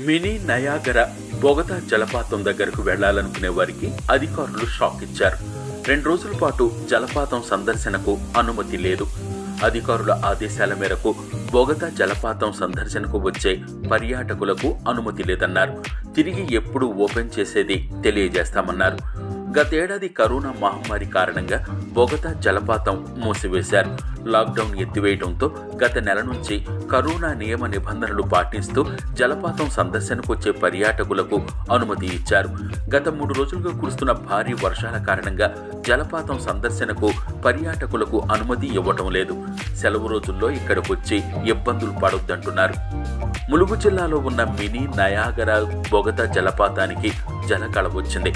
mini Niagara Bogatha జలపాతం దగ్గరకు వెళ్లాలనుకునే వారికి అధికారులు షాక్ ఇచ్చారు రెండు రోజుల పాటు జలపాతం సందర్శనకు అనుమతి లేదు అధికారుల ఆదేశాల మేరకు బొగతా జలపాతం సందర్శనకు వచ్చే పర్యాటకులకు అనుమతి లేదన్నారు తిరిగి ఎప్పుడు ఓపెన్ చేసేది తెలియజేస్తామన్నారు గతేడాది కరోనా మహమ్మారి కారణంగా బొగతా జలపాతం మూసివేశారు లాక్డౌన్ ఎత్తివేయడంతో గత నెల నుంచి కరోనా నియమ నిబంధనలు పాటిస్తూ జలపాతం సందర్శనకు వచ్చే పర్యాటకులకు అనుమతి ఇచ్చారు గత మూడు రోజులుగా కురుస్తున్న భారీ వర్షాల కారణంగా జలపాతం సందర్శనకు పర్యాటకులకు అనుమతి ఇవ్వటం లేదు సెలవు రోజుల్లో ఇక్కడికి వచ్చి ఇబ్బందులు పడొద్దంటున్నారు ములుగు జిల్లాలో ఉన్న మినీ నయాగర బొగతా జలపాతానికి జలకళ వచ్చింది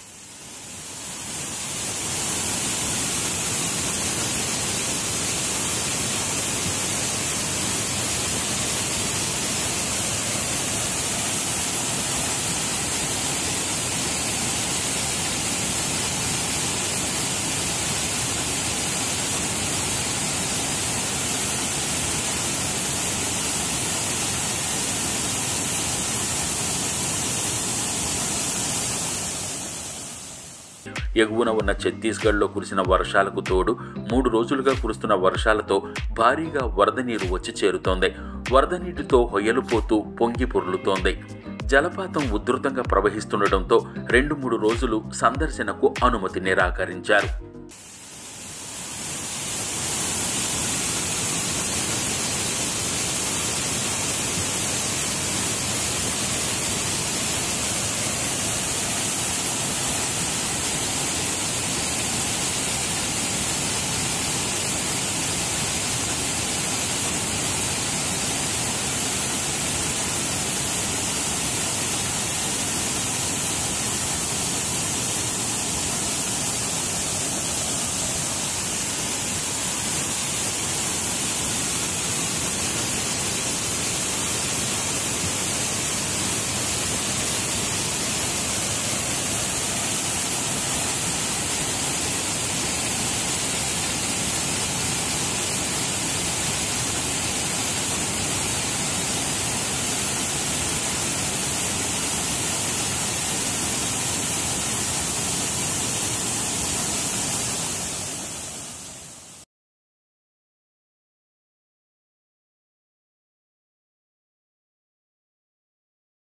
ఎగువన ఉన్న ఛత్తీస్గఢ్లో కురిసిన వర్షాలకు తోడు మూడు రోజులుగా కురుస్తున్న వర్షాలతో భారీగా వరద నీరు వచ్చి చేరుతోంది వరద నీటితో హొయ్యలుపోతూ పొంగి పొర్లుతోంది జలపాతం ఉధృతంగా ప్రవహిస్తుండటంతో రెండు మూడు రోజులు సందర్శనకు అనుమతి నిరాకరించారు